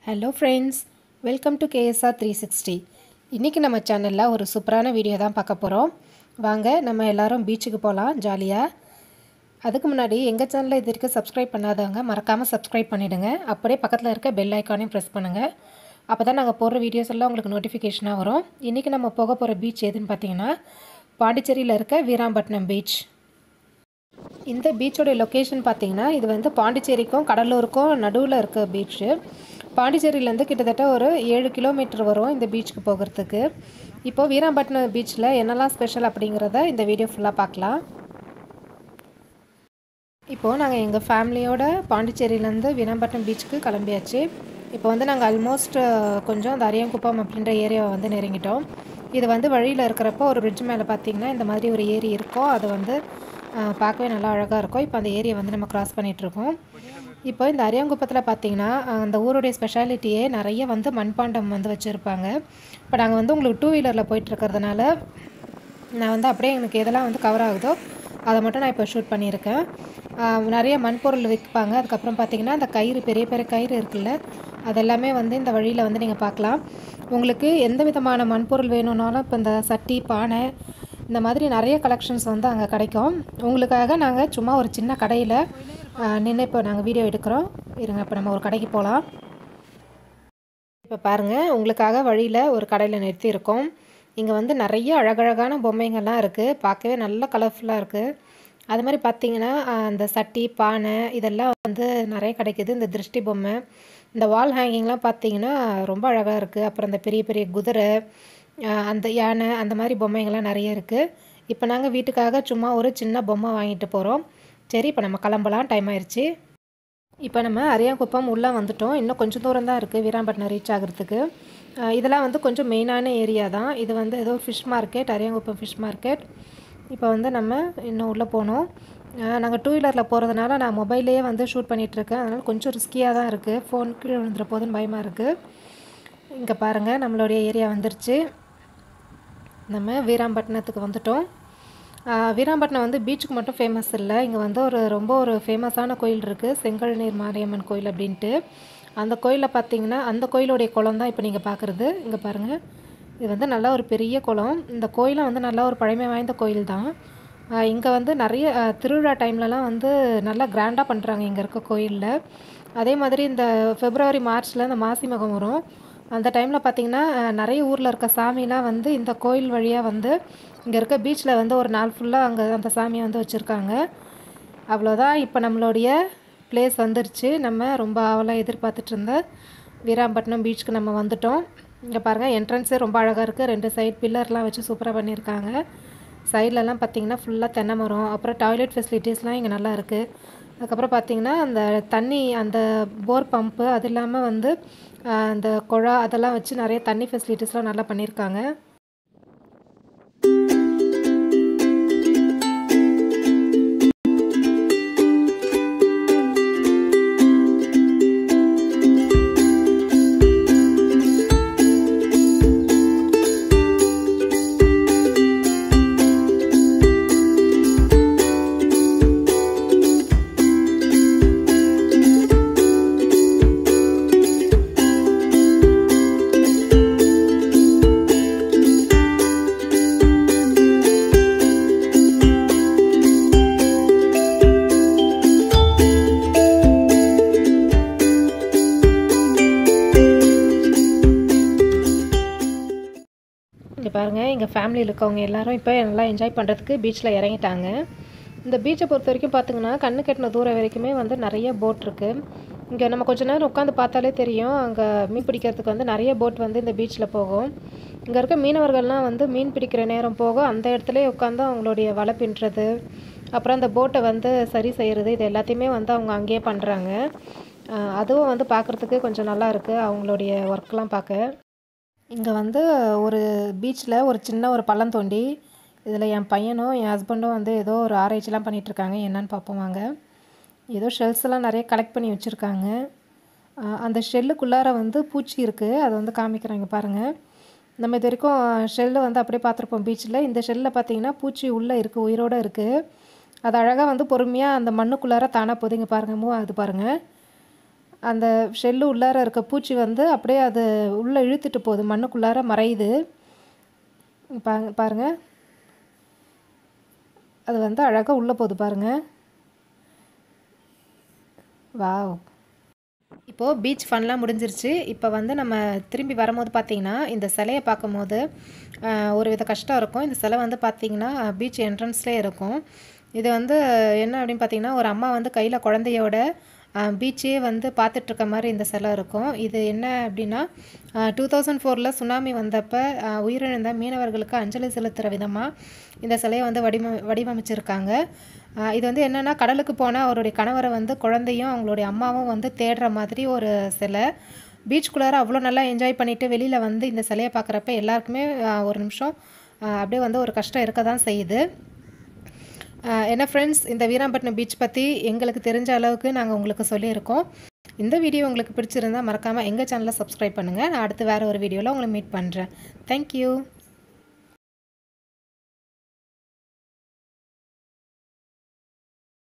hello friends welcome to KSR three sixty இன்றைக்கி நம்ம சேனலில் ஒரு சூப்பரான வீடியோ தான் பார்க்க போகிறோம் வாங்க நம்ம எல்லாரும் பீச்சுக்கு போகலாம் ஜாலியாக அதுக்கு முன்னாடி எங்கள் சேனலில் இது வரைக்கும் சப்ஸ்கிரைப் பண்ணாதவங்க மறக்காமல் சப்ஸ்கிரைப் பண்ணிவிடுங்க அப்படியே பக்கத்தில் இருக்க பெல் ஐக்கானையும் ப்ரெஸ் பண்ணுங்கள் அப்போ தான் நாங்கள் போடுற வீடியோஸ் எல்லாம் உங்களுக்கு நோட்டிஃபிகேஷனாக வரும் இன்றைக்கி நம்ம போக போகிற பீச் எதுன்னு பார்த்தீங்கன்னா பாண்டிச்சேரியில் இருக்க வீராம்பட்டினம் பீச் இந்த பீச்சோட லொக்கேஷன் பார்த்தீங்கன்னா இது வந்து பாண்டிச்சேரிக்கும் கடலூருக்கும் நடுவில் இருக்க பீச்சு பாண்டிச்சேரியிலேருந்து கிட்டத்தட்ட ஒரு ஏழு கிலோமீட்டர் வரும் இந்த பீச்சுக்கு போகிறதுக்கு இப்போ வீராம்பட்டினம் பீச்சில் என்னெல்லாம் ஸ்பெஷல் அப்படிங்கிறத இந்த வீடியோ ஃபுல்லாக பார்க்கலாம் இப்போது நாங்கள் எங்கள் ஃபேமிலியோட பாண்டிச்சேரியிலேருந்து வீராம்பட்டினம் பீச்சுக்கு கிளம்பியாச்சு இப்போ வந்து நாங்கள் ஆல்மோஸ்ட் கொஞ்சம் அந்த அரியங்குப்பம் அப்படின்ற ஏரியாவை வந்து நெருங்கிட்டோம் இது வந்து வழியில் இருக்கிறப்போ ஒரு பிரிட்ஜ் மேலே பார்த்தீங்கன்னா இந்த மாதிரி ஒரு ஏரி இருக்கும் அது வந்து அஹ், பார்க்கவே நல்லா அழகாக இருக்கும் இப்போ அந்த ஏரியை வந்து நம்ம கிராஸ் பண்ணிகிட்ருக்கோம் இப்போ இந்த அரியங்குப்பத்தில் பார்த்தீங்கன்னா அஹ், அந்த ஊருடைய ஸ்பெஷாலிட்டியே நிறைய வந்து மண்பாண்டம் வந்து வச்சுருப்பாங்க இப்போ நாங்கள் வந்து உங்களுக்கு டூ வீலரில் போயிட்டுருக்கிறதுனால நான் வந்து அப்படியே எனக்கு எதெல்லாம் வந்து கவர் ஆகுதோ அதை மட்டும் நான் இப்போ ஷூட் பண்ணியிருக்கேன் ஆஹ் நிறைய மண்பொருள் விற்பாங்க அதுக்கப்புறம் பார்த்தீங்கன்னா அந்த கயிறு பெரிய பெரிய கயிறு இருக்குல்ல அதெல்லாமே வந்து இந்த வழியில் வந்து நீங்கள் பார்க்கலாம் உங்களுக்கு எந்த விதமான மண்பொருள் வேணும்னாலும் இப்போ இந்த சட்டி பானை இந்த மாதிரி நிறைய கலெக்ஷன்ஸ் வந்து அங்கே கிடைக்கும் உங்களுக்காக நாங்கள் சும்மா ஒரு சின்ன கடையில் நின்று இப்போ நாங்கள் வீடியோ எடுக்கிறோம் இருங்க இப்போ நம்ம ஒரு கடைக்கு போகலாம் இப்போ பாருங்கள் உங்களுக்காக வழியில் ஒரு கடையில் நிறுத்தியிருக்கோம் இங்கே வந்து நிறைய அழகழகான பொம்மைங்கள்லாம் இருக்குது பார்க்கவே நல்ல கலர்ஃபுல்லாக இருக்குது அது மாதிரி பார்த்தீங்கன்னா ஆஹ், அந்த சட்டி பானை இதெல்லாம் வந்து நிறைய கிடைக்குது இந்த திருஷ்டி பொம்மை இந்த வால் ஹேங்கிங்லாம் பார்த்தீங்கன்னா ரொம்ப அழகாக இருக்குது அப்புறம் இந்த பெரிய பெரிய குதிரை ஆஹ், அந்த யானை அந்த மாதிரி பொம்மைங்கள்லாம் நிறைய இருக்குது இப்போ நாங்கள் வீட்டுக்காக சும்மா ஒரு சின்ன பொம்மை வாங்கிட்டு போகிறோம் சரி இப்போ நம்ம கிளம்பலாம் டைம் ஆயிடுச்சு இப்போ நம்ம அரியாங்குப்பம் உள்ளே வந்துட்டோம் இன்னும் கொஞ்சம் தூரம் தான் இருக்குது வீராம்பட்டினம் ரீச் ஆகிறதுக்கு அஹ் இதெல்லாம் வந்து கொஞ்சம் மெயினான ஏரியா தான் இது வந்து ஏதோ fish market Ariyankuppam fish market இப்போ வந்து நம்ம இன்னும் உள்ளே போனோம் நாங்கள் டூ வீலரில் போகிறதுனால நான் மொபைல்லையே வந்து ஷூட் பண்ணிகிட்ருக்கேன் அதனால் கொஞ்சம் ரிஸ்கியாக தான் இருக்குது ஃபோன் கீழே விழுந்துற போதுன்னு பயமாக இருக்குது இங்கே பாருங்கள் நம்மளுடைய ஏரியா வந்துருச்சு நம்ம வீராம்பட்டினத்துக்கு வந்துட்டோம் ஆஹ் வீராம்பட்டினம் வந்து பீச்சுக்கு மட்டும் ஃபேமஸ் இல்லை இங்கே வந்து ஒரு ரொம்ப ஒரு ஃபேமஸான கோயில் இருக்குது செங்கல் நீர் மாரியம்மன் கோயில் அப்படின்ட்டு அந்த கோயிலில் பார்த்தீங்கன்னா அந்த கோயிலுடைய குளம் தான் இப்போ நீங்கள் பார்க்குறது இங்கே பாருங்கள் இது வந்து நல்ல ஒரு பெரிய குளம் இந்த கோயிலும் வந்து நல்ல ஒரு பழமை வாய்ந்த கோயில் தான் இங்கே வந்து நிறைய ஆஹ் திருவிழா டைம்லலாம் வந்து நல்லா கிராண்டாக பண்ணுறாங்க இங்கே இருக்க கோயிலில் அதே மாதிரி இந்த ஃபெப்ரவரி மார்ச்சில் இந்த மாசி மகம் வரும் அந்த டைமில் பார்த்தீங்கன்னா அஹ், நிறைய ஊரில் இருக்க சாமிலாம் வந்து இந்த கோயில் வழியாக வந்து இங்கே இருக்க பீச்சில் வந்து ஒரு நாள் ஃபுல்லாக அங்கே அந்த சாமியை வந்து வச்சுருக்காங்க அவ்வளோதான் இப்போ நம்மளுடைய பிளேஸ் வந்துருச்சு நம்ம ரொம்ப ஆவலாக எதிர்பார்த்துட்டு இருந்த வீராம்பட்டினம் பீச்சுக்கு நம்ம வந்துட்டோம் இங்கே பாருங்கள் என்ட்ரன்ஸே ரொம்ப அழகாக இருக்குது ரெண்டு சைடு பில்லர்லாம் வச்சு சூப்பராக பண்ணியிருக்காங்க சைட்லலாம் பார்த்தீங்கன்னா ஃபுல்லாக தென்னை மரம் அப்புறம் டாய்லெட் ஃபெசிலிட்டிஸ்லாம் இங்கே நல்லா இருக்குது அதுக்கப்புறம் பார்த்தீங்கன்னா அந்த தண்ணி அந்த போர் பம்பு அது இல்லாமல் வந்து ஆஹ், அந்த குழா அதெல்லாம் வச்சு நிறைய தண்ணி ஃபெசிலிட்டிஸ்லாம் நல்லா பண்ணியிருக்காங்க இங்கே பாருங்கள் எங்கள் ஃபேமிலியில் இருக்கவங்க எல்லாரும் இப்போ நல்லா என்ஜாய் பண்ணுறதுக்கு பீச்சில் இறங்கிட்டாங்க இந்த பீச்சை பொறுத்த வரைக்கும் பார்த்தீங்கன்னா கண்ணு கெட்டின தூரம் வரைக்குமே வந்து நிறைய போட் இருக்குது இங்கே நம்ம கொஞ்ச நேரம் உட்காந்து பார்த்தாலே தெரியும் அங்கே மீன் பிடிக்கிறதுக்கு வந்து நிறைய போட் வந்து இந்த பீச்சில் போகும் இங்கே இருக்க மீனவர்கள்லாம் வந்து மீன் பிடிக்கிற நேரம் போக அந்த இடத்துல உட்காந்து அவங்களுடைய வலை பின்னுறது அப்புறம் அந்த போட்டை வந்து சரி செய்கிறது இது எல்லாத்தையுமே வந்து அவங்க அங்கேயே பண்ணுறாங்க அதுவும் வந்து பார்க்குறதுக்கு கொஞ்சம் நல்லா இருக்குது அவங்களுடைய ஒர்க்லாம் பார்க்க இங்கே வந்து ஒரு பீச்சில் ஒரு சின்ன ஒரு பள்ளம் தோண்டி இதில் என் பையனும் என் ஹஸ்பண்டும் வந்து ஏதோ ஒரு ஆராய்ச்சிலாம் பண்ணிகிட்ருக்காங்க என்னன்னு பார்ப்போம் வாங்க ஏதோ ஷெல்ஸ் எல்லாம் நிறைய கலெக்ட் பண்ணி வச்சுருக்காங்க அந்த ஷெல்லுக்குள்ளார வந்து பூச்சி இருக்குது அதை வந்து காமிக்கிறாங்க பாருங்கள் நம்ம இது வரைக்கும் ஷெல்லு வந்து அப்படியே பார்த்துருப்போம் பீச்சில் இந்த ஷெல்லில் பார்த்தீங்கன்னா பூச்சி உள்ளே இருக்குது உயிரோடு இருக்குது அது அழகாக வந்து பொறுமையாக அந்த மண்ணுக்குள்ளார தானாக போகுது இங்கே பாருங்கள் மூவ் ஆகுது பாருங்கள் அந்த ஷெல்லு உள்ளார இருக்க பூச்சி வந்து அப்படியே அது உள்ளே இழுத்துட்டு போகுது மண்ணுக்குள்ளார மறையுது பாருங்க பாருங்கள் அது வந்து அழகாக உள்ளே போகுது பாருங்கள் வாவ் இப்போது பீச் ஃபன்லாம் முடிஞ்சிருச்சு இப்போ வந்து நம்ம திரும்பி வரும்போது பார்த்திங்கன்னா இந்த சிலையை பார்க்கும்போது ஆஹ், ஒரு வித கஷ்டம் இருக்கும் இந்த சிலை வந்து பார்த்திங்கன்னா பீச் என்ட்ரன்ஸ்லேயே இருக்கும் இது வந்து என்ன அப்படின்னு பார்த்தீங்கன்னா ஒரு அம்மா வந்து கையில் குழந்தையோட பீச்சே வந்து பார்த்துட்ருக்க மாதிரி இந்த சிலை இருக்கும் இது என்ன அப்படின்னா டூ தௌசண்ட் ஃபோரில் சுனாமி வந்தப்போ ஆஹ், உயிரிழந்த மீனவர்களுக்கு அஞ்சலி செலுத்துகிற விதமாக இந்த சிலையை வந்து வடிவ வடிவமைச்சிருக்காங்க ஆஹ், இது வந்து என்னென்னா கடலுக்கு போனால் அவருடைய கணவரை வந்து குழந்தையும் அவங்களுடைய அம்மாவும் வந்து தேடுற மாதிரி ஒரு சிலை பீச்சுக்குள்ளார அவ்வளோ நல்லா என்ஜாய் பண்ணிவிட்டு வெளியில் வந்து இந்த சிலையை பார்க்குறப்ப எல்லாருக்குமே ஆஹ், ஒரு நிமிஷம் ஆஹ், அப்படியே வந்து ஒரு கஷ்டம் இருக்க தான் செய்யுது ஆஹ் என்ன ஃப்ரெண்ட்ஸ் இந்த வீராம்பட்டினம் பீச் பற்றி எங்களுக்கு தெரிஞ்ச அளவுக்கு நாங்கள் உங்களுக்கு சொல்லியிருக்கோம் இந்த வீடியோ உங்களுக்கு பிடிச்சிருந்தா மறக்காமல் எங்கள் சேனலை சப்ஸ்கிரைப் பண்ணுங்கள் நான் அடுத்து வேறு ஒரு வீடியோவில் உங்களை மீட் பண்ணுறேன் தேங்க்யூ